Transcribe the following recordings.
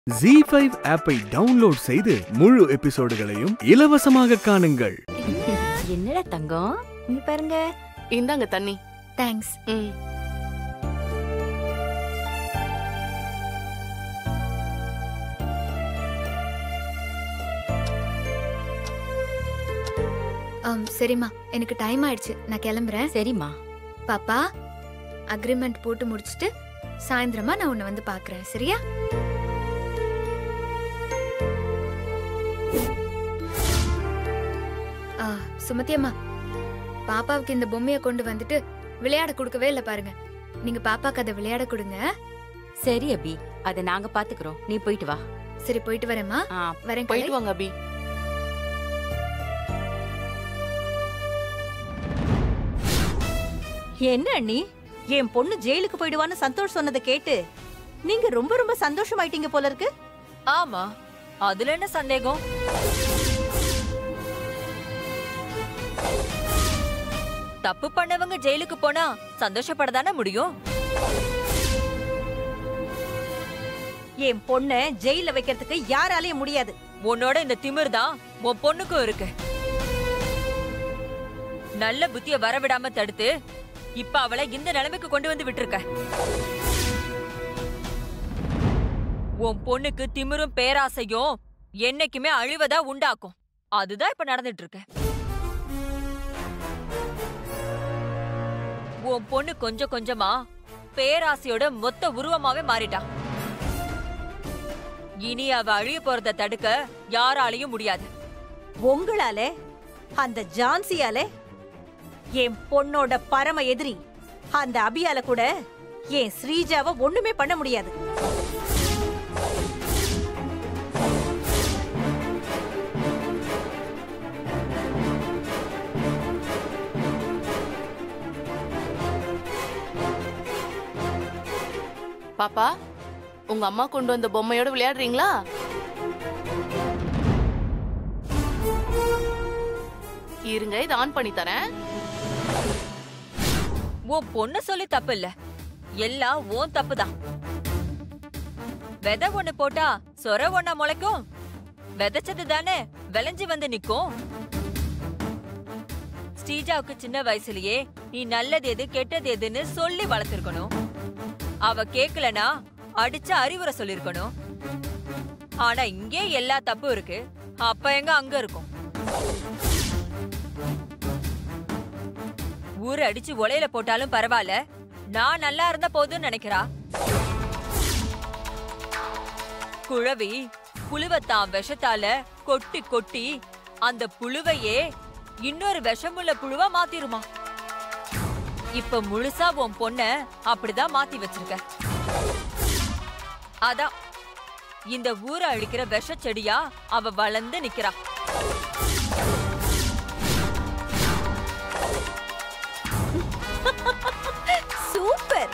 G five ஆப்பை download செய்து முழு எபிசோடுகளையும் இலவசமாக காணுங்கள் என்னடா தங்கம் இங்க பாருங்க இந்தாங்க தண்ணி தேங்க்ஸ் ம் ஆம் சரிம்மா எனக்கு டைம் ஆயிடுச்சு நான் கிளம்புறேன் சரிம்மா பாப்பா அக்ரிமெண்ட் போட்டு முடிச்சிட்டு சாயந்தரமா நான் உன்னை வந்து பார்க்கறேன் சரியா ஆ, சுமதி அம்மா பாப்பாவுக்கு இந்த பொம்மையை கொண்டு வந்துட்டு விளையாட கொடுக்கவே இல்லை பாருங்க நீங்க பாப்பாக்கு அதை விளையாட கொடுங்க சரி அபி அத நாங்க பாத்துக்கிறோம் நீ போயிட்டு வா சரி போயிட்டு வரேம்மா ஆ, வரேன் போயிட்டு கலை. வாங்க அபி என்ன அண்ணி என் பொண்ணு ஜெயிலுக்கு போயிடுவான்னு சந்தோஷ் சொன்னதை கேட்டு நீங்க ரொம்ப ரொம்ப சந்தோஷமாயிட்டீங்க போல இருக்கு ஆமா அதுல என்ன சந்தேகம் தப்பு பண்ணவங்க ஜெயிலுக்கு போனா சந்தோஷப்படதானே முடியும் என் பொண்ண ஜெயில வைக்கிறதுக்கு யாராலையும் முடியாது உன்னோட இந்த திமிர் தான் உன் பொண்ணுக்கும் இருக்கு நல்ல புத்திய வரவிடாம தடுத்து இப்ப அவளை இந்த நிலைமைக்கு கொண்டு வந்து விட்டுருக்க உன் பொண்ணுக்கு திமிரும் பேராசையும் என்னைக்குமே அழிவதா உண்டாக்கும் அதுதான் இப்ப நடந்துட்டு இருக்கு உன் பொண்ணு கொஞ்சம் கொஞ்சமா பேராசையோட மொத்த உருவமாவே மாறிட்டா இனி அவ அழிய போறத தடுக்க யாராலையும் முடியாது உங்களால அந்த ஜான்சியால என் பொண்ணோட பரம எதிரி அந்த அபியால கூட என் ஸ்ரீஜாவை ஒண்ணுமே பண்ண முடியாது பாப்பா உங்க அம்மா கொண்டு வந்த பொம்மையோட விளையாடுறீங்களா இருங்க இதை ஆன் பண்ணி தரேன் உன் பொண்ணு சொல்லி தப்பு இல்ல எல்லாம் உன் தப்பு தான் விதை ஒண்ணு போட்டா சொர ஒண்ணா முளைக்கும் விதைச்சது தானே விளைஞ்சு வந்து நிக்கும் ஸ்ரீஜாவுக்கு சின்ன வயசுலயே நீ நல்லது எது கெட்டது எதுன்னு சொல்லி வளர்த்திருக்கணும் அவ கேக்கலனா அடிச்சு அறிவுரை சொல்லிருக்கணும் ஆனா இங்கே எல்லா தப்பும் இருக்கு அப்ப எங்க அங்க இருக்கும் ஊரை அடிச்சு உலையில போட்டாலும் பரவாயில்ல நான் நல்லா இருந்த போதும்னு நினைக்கிறா குழவி புழுவத்தான் விஷத்தால கொட்டி கொட்டி அந்த புழுவையே இன்னொரு விஷமுள்ள புழுவா மாத்திருமா இப்ப முழுசா உன் பொண்ண அப்படிதான் மாத்தி வச்சிருக்க அதான் இந்த ஊரை அழிக்கிற விஷ செடியா அவ வளர்ந்து நிக்கிறா சூப்பர்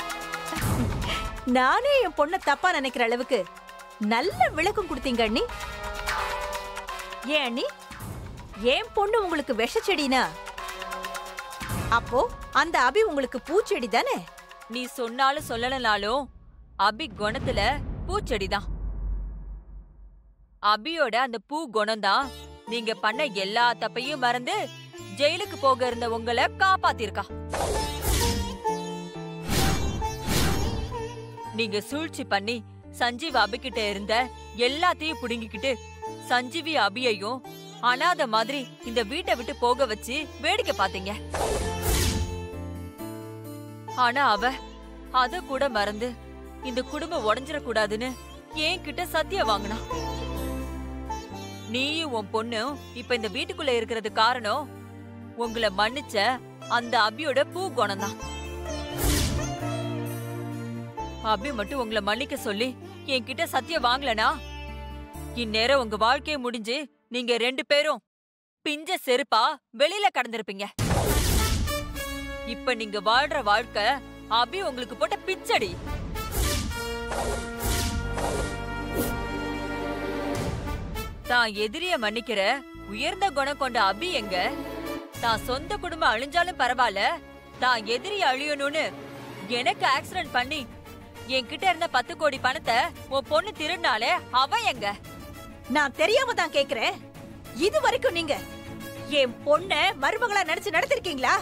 நானே என் பொண்ண தப்பா நினைக்கிற அளவுக்கு நல்ல விளக்கம் கொடுத்தீங்க அண்ணி ஏன் அண்ணி என் பொண்ணு உங்களுக்கு விஷச்செடினா அப்போ அந்த அபி உங்களுக்கு பூச்செடி தானே நீ சொன்னாலும் சொல்லலனாலும் அபி குணத்துல பூச்செடிதான் அபியோட அந்த பூ குணம்தான் நீங்க பண்ண எல்லா தப்பையும் மறந்து ஜெயிலுக்கு போக இருந்த உங்களை காப்பாத்திருக்கா நீங்க சூழ்ச்சி பண்ணி சஞ்சீவ் அபிகிட்ட இருந்த எல்லாத்தையும் புடுங்கிக்கிட்டு சஞ்சீவி அபியையும் அனாதை மாதிரி இந்த வீட்டை விட்டு போக வச்சு வேடிக்கை பாத்தீங்க ஆனா அவ அத கூட மறந்து இந்த குடும்பம் உடைஞ்சிடக் கூடாதுன்னு என்கிட்ட சத்தியம் வாங்கினா நீயும் உன் பொண்ணும் இப்ப இந்த வீட்டுக்குள்ள இருக்கிறது காரணம் உங்களை மன்னிச்ச அந்த அபியோட பூ குணம்தான் அபி மட்டும் உங்களை மன்னிக்க சொல்லி என்கிட்ட சத்தியம் வாங்கலனா இந்நேரம் உங்க வாழ்க்கைய முடிஞ்சு நீங்க ரெண்டு பேரும் பிஞ்ச செருப்பா வெளியில கடந்திருப்பீங்க இப்ப நீங்க வாழ்ற வாழ்க்கை அபி உங்களுக்கு போட்ட பிச்சடி தான் எதிரிய மன்னிக்கிற உயர்ந்த குணம் கொண்ட அபி எங்க தான் சொந்த குடும்பம் அழிஞ்சாலும் பரவாயில்ல தான் எதிரி அழியணும்னு எனக்கு ஆக்சிடென்ட் பண்ணி என்கிட்ட இருந்த பத்து கோடி பணத்தை உன் பொண்ணு திருடினாலே அவன் எங்க நான் தெரியாம தான் கேக்குறேன் இது வரைக்கும் நீங்க என் பொண்ண மருமகளா நினைச்சு நடத்திருக்கீங்களா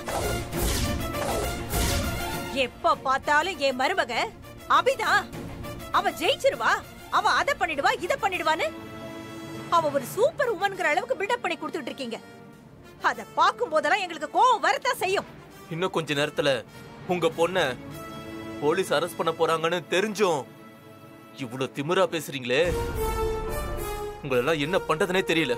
எப்ப பார்த்தாலும் என் மருமக அபிதான் அவ ஜெயிச்சிருவா அவ அத பண்ணிடுவா இத பண்ணிடுவான்னு அவ ஒரு சூப்பர் உமன்ங்கிற அளவுக்கு பில்டப் பண்ணி கொடுத்துட்டு இருக்கீங்க அத பாக்கும் போதெல்லாம் எங்களுக்கு கோவம் வரத்தான் செய்யும் இன்னும் கொஞ்ச நேரத்துல உங்க பொண்ண போலீஸ் அரெஸ்ட் பண்ண போறாங்கன்னு தெரிஞ்சும் இவ்வளவு திமிரா பேசுறீங்களே உங்களெல்லாம் என்ன பண்றதுனே தெரியல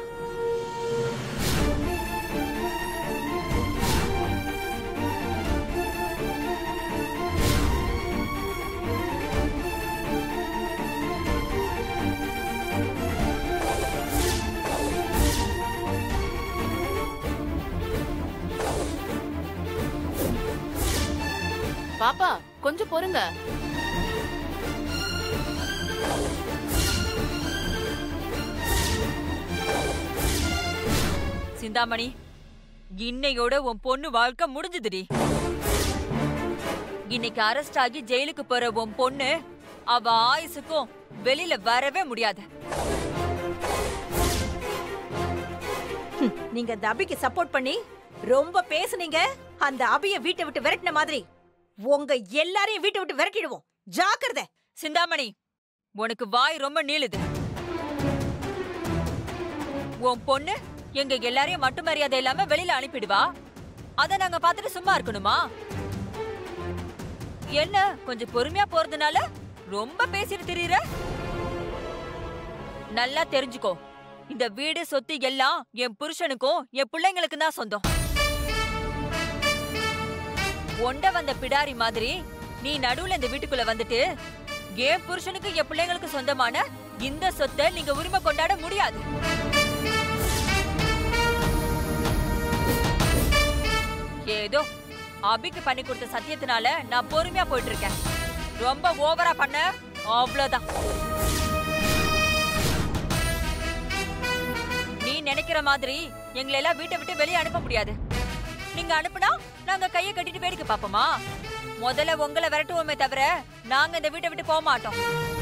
பாப்பா கொஞ்சம் பொறுங்க சிந்தாமணி இன்னையோட உன் பொண்ணு வாழ்க்கை முடிஞ்சுதுடி இன்னைக்கு அரெஸ்ட் ஆகி ஜெயிலுக்கு போற உன் பொண்ணு அவ ஆயுசுக்கும் வெளியில வரவே முடியாது நீங்க அந்த அபிக்கு சப்போர்ட் பண்ணி ரொம்ப பேசுனீங்க அந்த அபிய வீட்டை விட்டு விரட்டின மாதிரி உங்க எல்லாரையும் வீட்டை விட்டு விரட்டிடுவோம் ஜாக்கிரதை சிந்தாமணி உனக்கு வாய் ரொம்ப நீளுது உன் பொண்ணு எங்க எல்லாரையும் மட்டு மரியாதை இல்லாம வெளியில அனுப்பிடுவா அத நாங்க பார்த்துட்டு சும்மா இருக்கணுமா என்ன கொஞ்சம் பொறுமையா போறதுனால ரொம்ப பேசிட்டு திரியற நல்லா தெரிஞ்சுக்கோ இந்த வீடு சொத்து எல்லாம் என் புருஷனுக்கும் என் பிள்ளைங்களுக்கு தான் சொந்தம் ஒண்ட வந்த பிடாரி மாதிரி நீ நடுவுல இந்த வீட்டுக்குள்ள வந்துட்டு என் புருஷனுக்கு என் பிள்ளைங்களுக்கு சொந்தமான இந்த சொத்தை நீங்க உரிமை கொண்டாட முடியாது ஏதோ அபிக்கு பண்ணி கொடுத்த சத்தியத்தினால நான் பொறுமையா போயிட்டு இருக்கேன் ரொம்ப ஓவரா பண்ண அவ்வளவுதான் நீ நினைக்கிற மாதிரி எங்களை எல்லாம் வீட்டை விட்டு வெளியே அனுப்ப முடியாது நீங்க அனுப்புனா நாங்க கையை கட்டிட்டு வேடிக்கை பாப்போமா முதல்ல உங்களை விரட்டுவோமே தவிர நாங்க இந்த வீட்டை விட்டு போக மாட்டோம்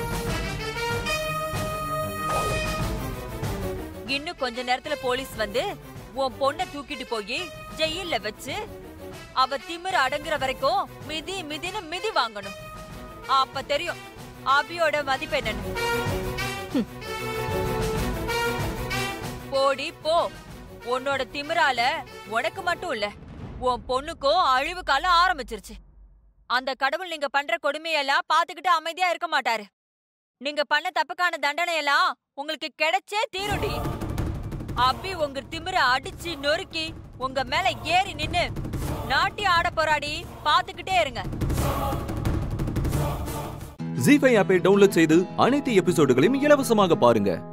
இன்னும் கொஞ்ச நேரத்துல போலீஸ் வந்து உன் பொண்ணை தூக்கிட்டு போய் ஜெயில்ல வச்சு அவ திமிரு அடங்குற வரைக்கும் மிதி மிதின்னு மிதி வாங்கணும் அப்ப தெரியும் அபியோட மதிப்பு என்னன்னு போடி போ உன்னோட திமிரால உனக்கு மட்டும் இல்ல உன் பொண்ணுக்கும் அழிவு காலம் ஆரம்பிச்சிருச்சு அந்த கடவுள் நீங்க பண்ற கொடுமையெல்லாம் பாத்துக்கிட்டு அமைதியா இருக்க மாட்டாரு நீங்க பண்ண தப்புக்கான தண்டனை எல்லாம் உங்களுக்கு கிடைச்சே தீருடி அபி உங்க திமிர அடிச்சு நொறுக்கி உங்க மேல ஏறி நின்னு நாட்டி ஆட போறாடி பாத்துக்கிட்டே இருங்க ஜி ஃபைவ் ஆப்பை டவுன்லோட் செய்து அனைத்து எபிசோடுகளையும் இலவசமாக பாருங்க